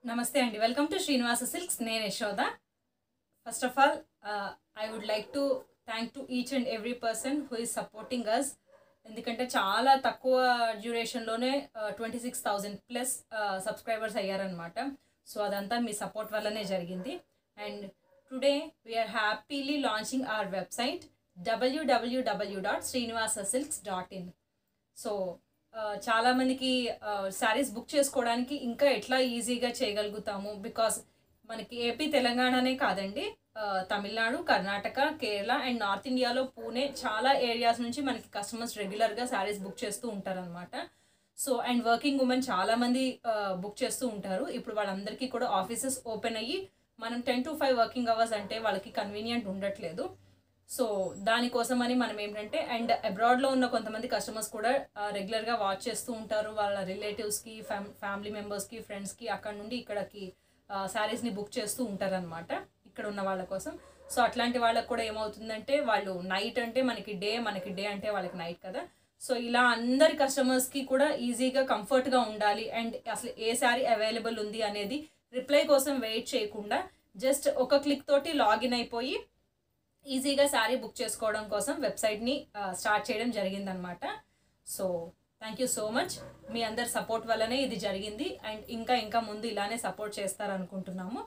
నమస్తే అండి welcome to Srinivasa silks నేను Yashoda first of all I would like to thank to each and every person who is supporting us ఎందుకంటే చాలా తక్కువ డ్యూరేషన్లోనే twenty six thousand plus subscribers అయ్యారనమాట so అదంతా మీ సపోర్ట్ వల్లనే జరిగింది and today we are happily launching our website WWW dot Srinivasa silks dot in so చాలామందికి శారీస్ బుక్ చేసుకోవడానికి ఇంకా ఎట్లా ఈజీగా చేయగలుగుతాము బికాస్ మనకి ఏపీ తెలంగాణనే కాదండి ఆ, తమిళనాడు కర్ణాటక కేరళ అండ్ నార్త్ ఇండియాలో పూణే చాలా ఏరియాస్ నుంచి మనకి కస్టమర్స్ రెగ్యులర్గా శారీస్ బుక్ చేస్తూ ఉంటారనమాట సో అండ్ వర్కింగ్ ఉమెన్ చాలామంది బుక్ చేస్తూ ఉంటారు ఇప్పుడు వాళ్ళందరికీ కూడా ఆఫీసెస్ ఓపెన్ అయ్యి మనం ten to five working hours అంటే వాళ్ళకి కన్వీనియంట్ ఉండట్లేదు సో దానికోసమని మనం ఏంటంటే అండ్ అబ్రాడ్లో ఉన్న కొంతమంది కస్టమర్స్ కూడా రెగ్యులర్గా వాచ్ చేస్తూ ఉంటారు వాళ్ళ రిలేటివ్స్కి ఫ్యామ్ ఫ్యామిలీ మెంబర్స్కి ఫ్రెండ్స్కి అక్కడ నుండి ఇక్కడికి శారీస్ని బుక్ చేస్తూ ఉంటారనమాట ఇక్కడ ఉన్న వాళ్ళ కోసం సో అట్లాంటి వాళ్ళకి కూడా ఏమవుతుందంటే వాళ్ళు నైట్ అంటే మనకి డే మనకి డే అంటే వాళ్ళకి నైట్ కదా సో ఇలా అందరి కస్టమర్స్కి కూడా ఈజీగా కంఫర్ట్గా ఉండాలి అండ్ అసలు ఏ శారీ అవైలబుల్ ఉంది అనేది రిప్లై కోసం వెయిట్ చేయకుండా జస్ట్ ఒక క్లిక్ తోటి లాగిన్ అయిపోయి ఈజీగా శారీ బుక్ చేసుకోవడం కోసం వెబ్సైట్ని స్టార్ట్ చేయడం జరిగిందనమాట so thank you so much మీ అందరి సపోర్ట్ వల్లనే ఇది జరిగింది అండ్ ఇంకా ఇంకా ముందు ఇలానే సపోర్ట్ చేస్తారనుకుంటున్నాము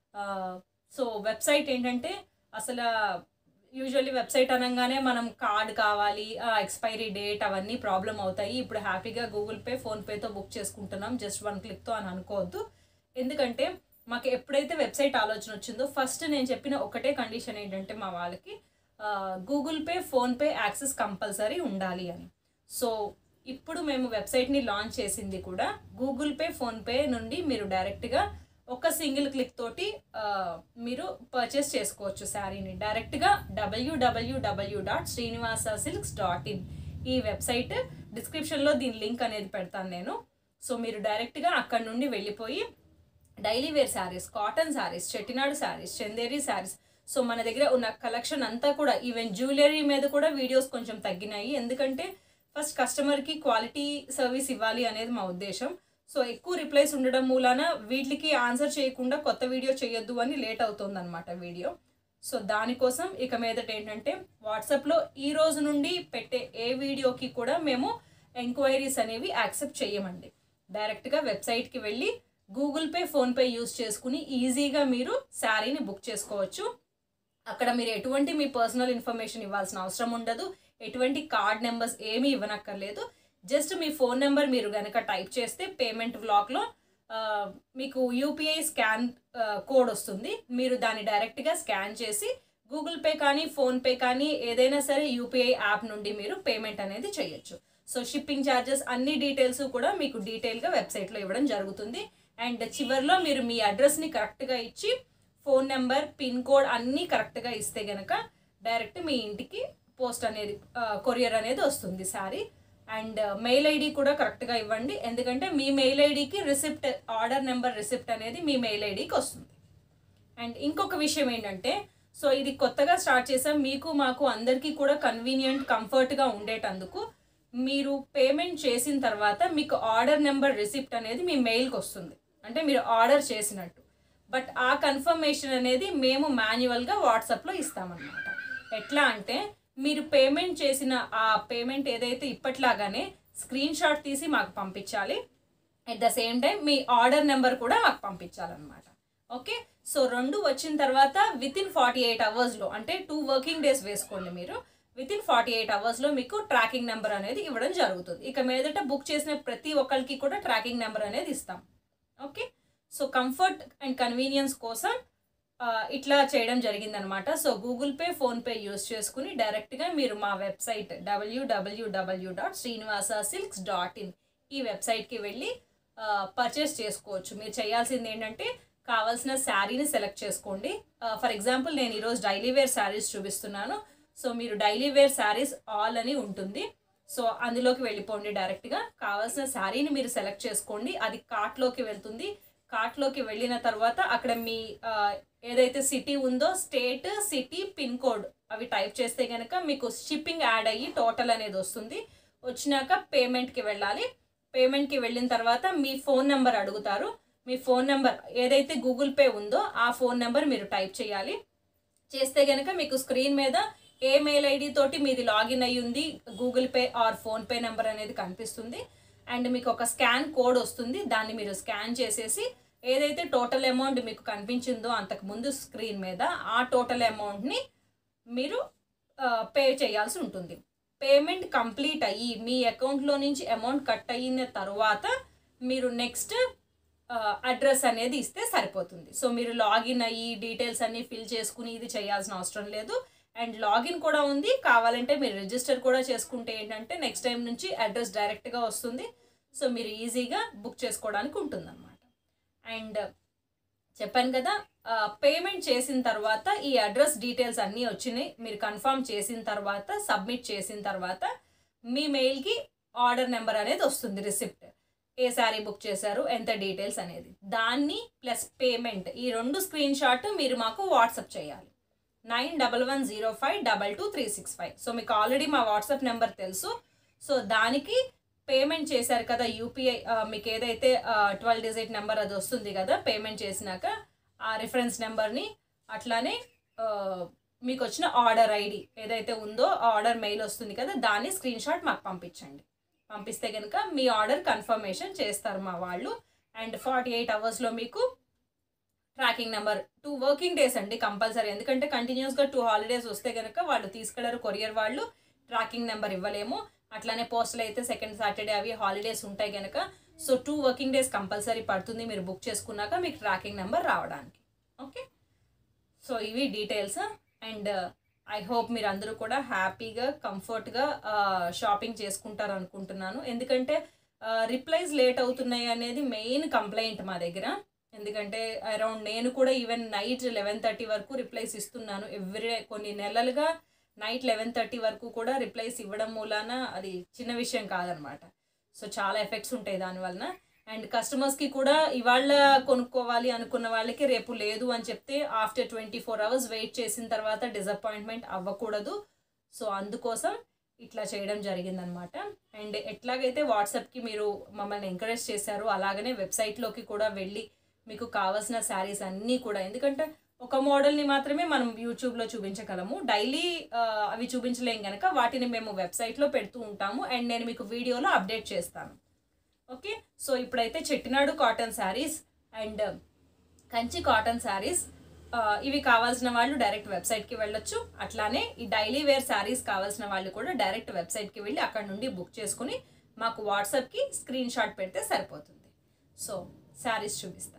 సో వెబ్సైట్ ఏంటంటే అసలు యూజువల్లీ వెబ్సైట్ అనగానే మనం కార్డ్ కావాలి ఎక్స్పైరీ డేట్ అవన్నీ ప్రాబ్లం అవుతాయి ఇప్పుడు హ్యాపీగా గూగుల్ పే ఫోన్పేతో బుక్ చేసుకుంటున్నాం జస్ట్ వన్ క్లిక్తో అని అనుకోవద్దు ఎందుకంటే మాకు ఎప్పుడైతే వెబ్సైట్ ఆలోచన వచ్చిందో ఫస్ట్ నేను చెప్పిన ఒకటే కండిషన్ ఏంటంటే మా వాళ్ళకి Google Pay PhonePe access compulsory ఉండాలి అని సో ఇప్పుడు మేము వెబ్సైట్ని లాంచ్ చేసింది కూడా గూగుల్ పే ఫోన్పే నుండి మీరు డైరెక్ట్గా ఒక సింగిల్ క్లిక్ తోటి ఆ, మీరు పర్చేస్ చేసుకోవచ్చు శారీని డైరెక్ట్గా W W W dot Srinivasa silks dot in ఈ వెబ్సైట్ డిస్క్రిప్షన్లో దీని లింక్ అనేది పెడతాను నేను సో మీరు డైరెక్ట్గా అక్కడ నుండి వెళ్ళిపోయి daily wear saris cotton saris Chettinad saris Chanderi saris so మన దగ్గర ఉన్న కలెక్షన్ అంతా కూడా ఈవెన్ జ్యువెలరీ మీద కూడా వీడియోస్ కొంచెం తగ్గినాయి ఎందుకంటే ఫస్ట్ కస్టమర్కి క్వాలిటీ సర్వీస్ ఇవ్వాలి అనేది మా ఉద్దేశం సో ఎక్కువ రిప్లైస్ ఉండడం మూలాన వీటికి ఆన్సర్ చేయకుండా కొత్త వీడియో చేయొద్దు అని లేట్ అవుతుంది అనమాట వీడియో సో దానికోసం ఇక మీదట ఏంటంటే వాట్సాప్లో ఈ రోజు నుండి పెట్టే ఏ వీడియోకి కూడా మేము ఎంక్వైరీస్ అనేవి యాక్సెప్ట్ చేయమండి డైరెక్ట్గా వెబ్సైట్కి వెళ్ళి గూగుల్ పే ఫోన్పే యూస్ చేసుకుని ఈజీగా మీరు శారీని బుక్ చేసుకోవచ్చు అక్కడ మీరు ఎటువంటి మీ పర్సనల్ ఇన్ఫర్మేషన్ ఇవ్వాల్సిన అవసరం ఉండదు ఎటువంటి కార్డ్ నెంబర్స్ ఏమీ ఇవ్వనక్కర్లేదు జస్ట్ మీ ఫోన్ నెంబర్ మీరు కనుక టైప్ చేస్తే పేమెంట్ బ్లాక్లో మీకు యూపీఐ స్కాన్ కోడ్ వస్తుంది మీరు దాన్ని డైరెక్ట్గా స్కాన్ చేసి గూగుల్ పే కానీ ఫోన్పే కానీ ఏదైనా సరే యూపీఐ యాప్ నుండి మీరు పేమెంట్ అనేది చేయొచ్చు సో షిప్పింగ్ ఛార్జెస్ అన్ని డీటెయిల్స్ కూడా మీకు డీటెయిల్గా వెబ్సైట్లో ఇవ్వడం జరుగుతుంది అండ్ చివరిలో మీరు మీ అడ్రస్ని కరెక్ట్గా ఇచ్చి ఫోన్ నెంబర్ పిన్ కోడ్ అన్నీ కరెక్ట్గా ఇస్తే గనక డైరెక్ట్ మీ ఇంటికి పోస్ట్ అనేది కొరియర్ అనేది వస్తుంది సారీ అండ్ మెయిల్ ఐడి కూడా కరెక్ట్గా ఇవ్వండి ఎందుకంటే మీ మెయిల్ ఐడికి రిసిప్ట్ ఆర్డర్ నెంబర్ రిసిప్ట్ అనేది మీ మెయిల్ ఐడికి వస్తుంది అండ్ ఇంకొక విషయం ఏంటంటే సో ఇది కొత్తగా స్టార్ట్ చేసాం మీకు మాకు అందరికీ కూడా కన్వీనియంట్ కంఫర్ట్గా ఉండేటందుకు మీరు పేమెంట్ చేసిన తర్వాత మీకు ఆర్డర్ నెంబర్ రిసిప్ట్ అనేది మీ మెయిల్కి వస్తుంది అంటే మీరు ఆర్డర్ చేసినట్టు బట్ ఆ కన్ఫర్మేషన్ అనేది మేము మాన్యువల్గా వాట్సాప్లో ఇస్తామన్నమాట ఎట్లా అంటే మీరు పేమెంట్ చేసిన ఆ పేమెంట్ ఏదైతే ఇప్పట్లాగానే స్క్రీన్ షాట్ తీసి మాకు పంపించాలి అట్ ద సేమ్ టైం మీ ఆర్డర్ నెంబర్ కూడా మాకు పంపించాలన్నమాట ఓకే సో రెండు వచ్చిన తర్వాత విత్ ఇన్ ఫార్టీ ఎయిట్ అవర్స్లో అంటే టూ వర్కింగ్ డేస్ వేసుకోండి మీరు విత్ ఇన్ ఫార్టీ ఎయిట్ అవర్స్లో మీకు ట్రాకింగ్ నెంబర్ అనేది ఇవ్వడం జరుగుతుంది ఇక మీదట బుక్ చేసిన ప్రతి ఒక్కరికి కూడా ట్రాకింగ్ నెంబర్ అనేది ఇస్తాం okay so comfort and convenience కోసం ఆ, ఇట్లా చేయడం జరిగిందనమాట సో గూగుల్ పే ఫోన్పే యూస్ చేసుకుని డైరెక్ట్గా మీరు మా website WWW dot Srinivasa silks dot in ఈ వెబ్సైట్కి వెళ్ళి పర్చేస్ చేసుకోవచ్చు మీరు చేయాల్సింది ఏంటంటే కావాల్సిన శారీని సెలెక్ట్ చేసుకోండి ఫర్ ఎగ్జాంపుల్ నేను ఈరోజు డైలీ వేర్ శారీస్ చూపిస్తున్నాను సో మీరు డైలీ వేర్ శారీస్ ఆల్ అని ఉంటుంది సో అందులోకి వెళ్ళిపోండి డైరెక్ట్గా కావాల్సిన శారీని మీరు సెలెక్ట్ చేసుకోండి అది కార్ట్లోకి వెళ్తుంది కార్ట్లోకి వెళ్ళిన తర్వాత అక్కడ మీ ఆ, ఏదైతే సిటీ ఉందో స్టేట్ సిటీ పిన్ కోడ్ అవి టైప్ చేస్తే కనుక మీకు షిప్పింగ్ యాడ్ అయ్యి టోటల్ అనేది వస్తుంది వచ్చినాక పేమెంట్కి వెళ్ళాలి పేమెంట్కి వెళ్ళిన తర్వాత మీ ఫోన్ నెంబర్ అడుగుతారు మీ ఫోన్ నెంబర్ ఏదైతే గూగుల్ పే ఉందో ఆ ఫోన్ నెంబర్ మీరు టైప్ చేయాలి చేస్తే గనక మీకు స్క్రీన్ మీద ఏ మెయిల్ ఐడి తోటి మీది లాగిన్ అయ్యి ఉంది Google Pay or PhonePe number అనేది కనిపిస్తుంది అండ్ మీకు ఒక స్కాన్ కోడ్ వస్తుంది దాన్ని మీరు స్కాన్ చేసేసి ఏదైతే టోటల్ అమౌంట్ మీకు కనిపించిందో అంతకు ముందు స్క్రీన్ మీద ఆ టోటల్ అమౌంట్ని మీరు పే చేయాల్సి ఉంటుంది పేమెంట్ కంప్లీట్ అయ్యి మీ అకౌంట్లో నుంచి అమౌంట్ కట్ అయిన తర్వాత మీరు నెక్స్ట్ అడ్రస్ అనేది ఇస్తే సరిపోతుంది సో మీరు లాగిన్ అయ్యి డీటెయిల్స్ అన్ని ఫిల్ చేసుకుని ఇది చేయాల్సిన అవసరం లేదు అండ్ లాగిన్ కూడా ఉంది కావాలంటే మీరు రిజిస్టర్ కూడా చేసుకుంటే ఏంటంటే నెక్స్ట్ టైం నుంచి అడ్రస్ డైరెక్ట్గా వస్తుంది సో మీరు ఈజీగా బుక్ చేసుకోవడానికి ఉంటుందన్నమాట అండ్ చెప్పాను కదా పేమెంట్ చేసిన తర్వాత ఈ అడ్రస్ డీటెయిల్స్ అన్నీ వచ్చినాయి మీరు కన్ఫర్మ్ చేసిన తర్వాత సబ్మిట్ చేసిన తర్వాత మీ మెయిల్కి ఆర్డర్ నెంబర్ అనేది వస్తుంది రిసిప్ట్ ఏ శారీ బుక్ చేశారు ఎంత డీటెయిల్స్ అనేది దాన్ని ప్లస్ పేమెంట్ ఈ రెండు స్క్రీన్ షాట్ మీరు మాకు వాట్సాప్ చేయాలి nine double one zero five double two three six five so మీకు ఆల్రెడీ మా వాట్సాప్ నెంబర్ తెలుసు సో దానికి పేమెంట్ చేశారు కదా యూపీఐ మీకు ఏదైతే ట్వెల్వ్ డిజిట్ నెంబర్ అది వస్తుంది కదా పేమెంట్ చేసినాక ఆ రిఫరెన్స్ నెంబర్ని అట్లానే ఆ, మీకు వచ్చిన ఆర్డర్ ఐడి ఏదైతే ఉందో ఆ ఆర్డర్ మెయిల్ వస్తుంది కదా దాన్ని స్క్రీన్ షాట్ మాకు పంపించండి పంపిస్తే కనుక మీ ఆర్డర్ కన్ఫర్మేషన్ చేస్తారు మా వాళ్ళు అండ్ ఫార్టీ ఎయిట్ అవర్స్లో మీకు tracking number two working days అండి కంపల్సరీ ఎందుకంటే కంటిన్యూస్గా టూ హాలిడేస్ వస్తే కనుక వాళ్ళు తీసుకెళ్లరు కొరియర్ వాళ్ళు ట్రాకింగ్ నెంబర్ ఇవ్వలేము అట్లానే పోస్టల్ అయితే సెకండ్ సాటర్డే అవి హాలిడేస్ ఉంటాయి కనుక so two working days compulsory పడుతుంది మీరు బుక్ చేసుకున్నాక మీకు ట్రాకింగ్ నెంబర్ రావడానికి ఓకే సో ఇవి డీటెయిల్స్ అండ్ ఐ హోప్ మీరు అందరూ కూడా హ్యాపీగా కంఫర్ట్గా షాపింగ్ చేసుకుంటారు అనుకుంటున్నాను ఎందుకంటే రిప్లైస్ లేట్ అవుతున్నాయి అనేది మెయిన్ కంప్లైంట్ మా దగ్గర ఎందుకంటే అరౌండ్ నేను కూడా ఈవెన్ నైట్ లెవెన్ థర్టీ వరకు రిప్లైస్ ఇస్తున్నాను ఎవ్రీ కొన్ని నెలలుగా నైట్ లెవెన్ థర్టీ వరకు కూడా రిప్లైస్ ఇవ్వడం మూలాన అది చిన్న విషయం కాదనమాట సో చాలా ఎఫెక్ట్స్ ఉంటాయి దానివలన అండ్ కస్టమర్స్కి కూడా ఇవాళ కొనుక్కోవాలి అనుకున్న వాళ్ళకి రేపు లేదు అని చెప్తే after twenty four hours wait చేసిన తర్వాత డిసప్పాయింట్మెంట్ అవ్వకూడదు సో అందుకోసం ఇట్లా చేయడం జరిగిందనమాట అండ్ ఎట్లాగైతే వాట్సాప్కి మీరు మమ్మల్ని ఎంకరేజ్ చేశారో అలాగనే వెబ్సైట్లోకి కూడా వెళ్ళి మీకు కావాల్సిన శారీస్ అన్నీ కూడా ఎందుకంటే ఒక మోడల్ని మాత్రమే మనం యూట్యూబ్లో చూపించగలము డైలీ అవి చూపించలేం కనుక వాటిని మేము వెబ్సైట్లో పెడుతూ ఉంటాము అండ్ నేను మీకు వీడియోలో అప్డేట్ చేస్తాను ఓకే సో ఇప్పుడైతే Chettinad cotton saris and Kanchi cotton saris ఇవి కావాల్సిన వాళ్ళు డైరెక్ట్ వెబ్సైట్కి వెళ్ళొచ్చు అట్లానే ఈ డైలీ వేర్ శారీస్ కావాల్సిన వాళ్ళు కూడా డైరెక్ట్ వెబ్సైట్కి వెళ్ళి అక్కడ నుండి బుక్ చేసుకుని మాకు వాట్సాప్కి స్క్రీన్ షాట్ పెడితే సరిపోతుంది సో శారీస్ చూపిస్తాను